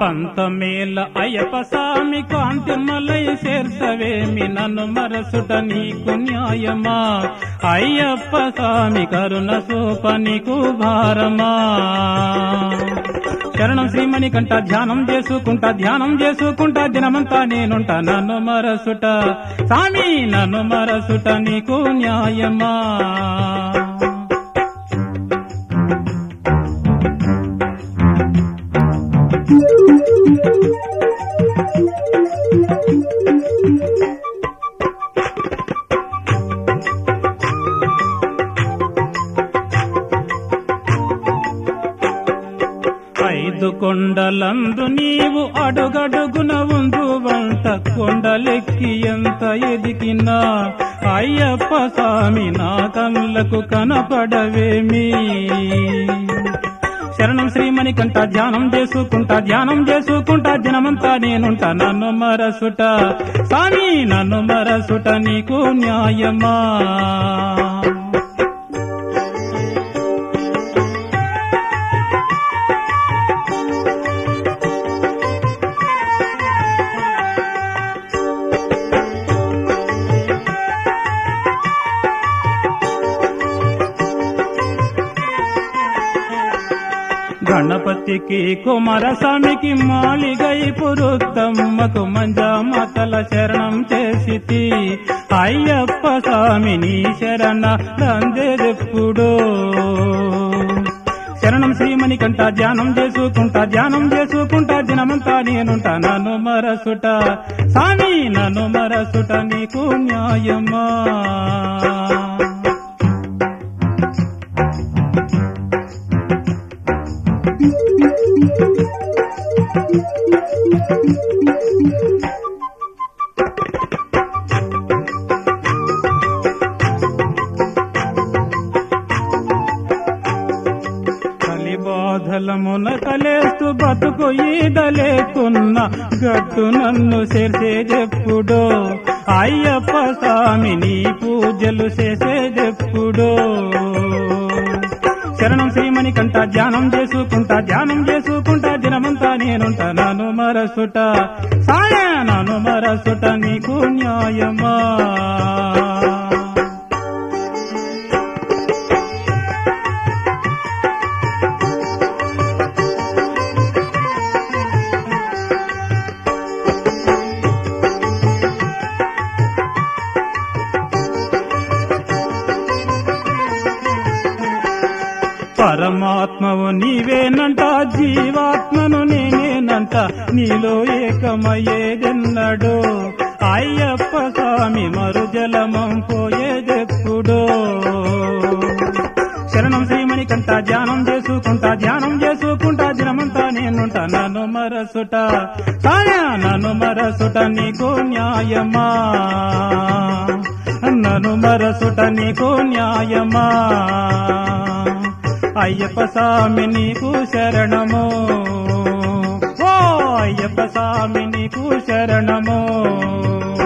పంతమేల అయ్యప్ప స్వామి కాంతిమలై చేర్చవేమి నన్ను మరసుట నీకు న్యాయమా అయ్యప్ప స్వామి కరుణ సూప నీకు భారమా శరణం శ్రీమణి కంట ధ్యానం చేసుకుంటా ధ్యానం చేసుకుంటా దినమంతా నేనుంటా నన్ను మరసుట స్వామి నన్ను మరసుట నీకు న్యాయమా ఐదు కొండలందు నీవు అడుగడుగున ఉందు వంట కొండలెక్కి ఎంత ఎదిగినా అయ్యప్ప స్వామి నా కళ్ళకు కనపడవేమి శరణం శ్రీమణి కంట ధ్యానం చేసుకుంటా ధ్యానం చేసుకుంటా దినమంతా నేనుంటా నన్ను మరసుట స్వామి నన్ను మరసుట నీకు న్యాయమా గణపతికి కుమారస్వామికి మాలిగై పురుత్తమ్మకు మంజామతల శరణం చేసితి అయ్యప్ప స్వామి నీ శరణ రందేదెప్పుడు శరణం శ్రీమణి కంట ధ్యానం చేసుకుంటా ధ్యానం చేసుకుంటా దినమంతా నేనుంటా నన్ను మరసుట స్వామి నన్ను మరసుట నీకు న్యాయమా కలి బాధలమున కలేస్తూ బతుకు ఈదలేకున్న గట్టు నన్ను చేసేదెప్పుడో అయ్యప్ప స్వామి నీ పూజలు చేసేదెప్పుడో శరణం శ్రీమణి కంట ధ్యానం చేసుకుంటా ధ్యానం చేసుకుంటా దినమంతా నేనుంటా నన్ను మరసుట సాయ నన్ను మరసుట నీకు న్యాయమా పరమాత్మవు నీవేనంట జీవాత్మను నేనేనంట నీలో ఏకమయ్యేదెన్నడో అయ్యప్ప స్వామి మరు జలమం పోయేదెప్పుడో శరణం శ్రీమణి కంట ధ్యానం చేసుకుంటా ధ్యానం చేసుకుంటా దినమంతా నేనుంటా నన్ను మరసుట సాయ నన్ను మరసుట నీకు న్యాయమా నన్ను మరసుట నీకు న్యాయమా అయ్యప్ప స్వామి నీకు శరణము ఓ అయ్యప్ప స్వామి నీకు శరణము